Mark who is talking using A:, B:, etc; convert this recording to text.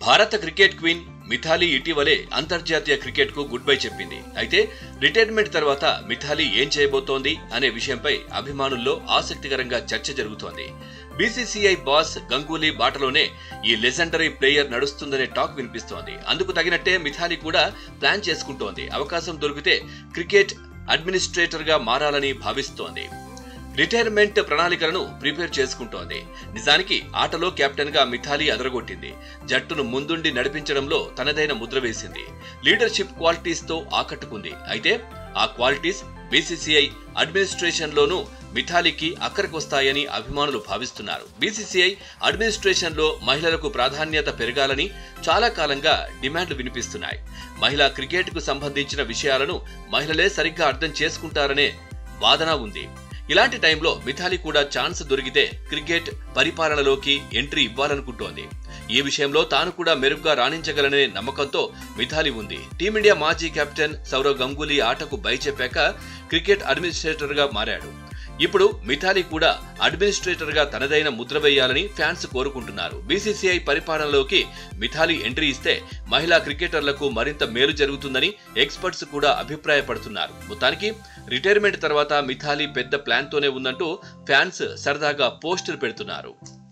A: భారత cricket queen Mithali ఇటీవలే అంతర్జాతీయ క్రికెట్ కు గుడ్ బై చెప్పింది అయితే రిటైర్మెంట్ తర్వాత మిథాలీ ఏం చేయబోతోంది అనే విషయంపై అభిమానుల్లో ఆసక్తికరంగా చర్చ జరుగుతోంది బీసీసీఐ బాస్ గంగూలీ బాటలోనే ఈ లెజెండరీ ప్లేయర్ నడుస్తుందనే టాక్ వినిపిస్తోంది అందుకు తగినట్టే మిథాలీ కూడా ప్లాన్ చేసుకుంటోంది అవకాశం దొరికితే క్రికెట్ అడ్మినిస్ట్రేటర్ గా మారాలని భావిస్తోంది రిటైర్మెంట్ ప్రణాళికలను ప్రిపేర్ చేసుకుంటోంది నిజానికి ఆటలో కెప్టెన్ గా మిథాలీ అదరగొట్టింది జట్టును ముందుండి నడిపించడంలో తనదైన ముద్ర వేసింది లీడర్షిప్ క్వాలిటీస్ తో ఆకట్టుకుంది అయితే ఆ క్వాలిటీస్ బీసీసీఐ అడ్మినిస్ట్రేషన్ లోనూ మిథాలీకి అక్కడికొస్తాయని అభిమానులు భావిస్తున్నారు బీసీసీఐ అడ్మినిస్ట్రేషన్ లో మహిళలకు ప్రాధాన్యత పెరగాలని చాలా కాలంగా డిమాండ్లు వినిపిస్తున్నాయి మహిళా క్రికెట్ కు సంబంధించిన విషయాలను మహిళలే సరిగ్గా అర్థం చేసుకుంటారనే వాదన ఉంది ఇలాంటి టైంలో మిథాలీ కూడా ఛాన్స్ దొరికితే క్రికెట్ పరిపాలనలోకి ఎంట్రీ ఇవ్వాలనుకుంటోంది ఈ విషయంలో తాను కూడా మెరుగ్గా రాణించగలనే నమ్మకంతో మిథాలీ ఉంది టీమిండియా మాజీ కెప్టెన్ సౌరవ్ గంగూలీ ఆటకు బై చెప్పాక క్రికెట్ అడ్మినిస్ట్రేటర్ గా మారాడు ఇప్పుడు మిథాలీ కూడా అడ్మినిస్ట్రేటర్ గా తనదైన ముద్ర వేయాలని ఫ్యాన్స్ కోరుకుంటున్నారు బీసీసీఐ పరిపాలనలోకి మిథాలీ ఎంట్రీ ఇస్తే మహిళా క్రికెటర్లకు మరింత మేలు జరుగుతుందని ఎక్స్పర్ట్స్ కూడా అభిప్రాయపడుతున్నారు మొత్తానికి రిటైర్మెంట్ తర్వాత మిథాలీ పెద్ద ప్లాన్ తోనే ఉందంటూ ఫ్యాన్స్ సరదాగా పోస్టులు పెడుతున్నారు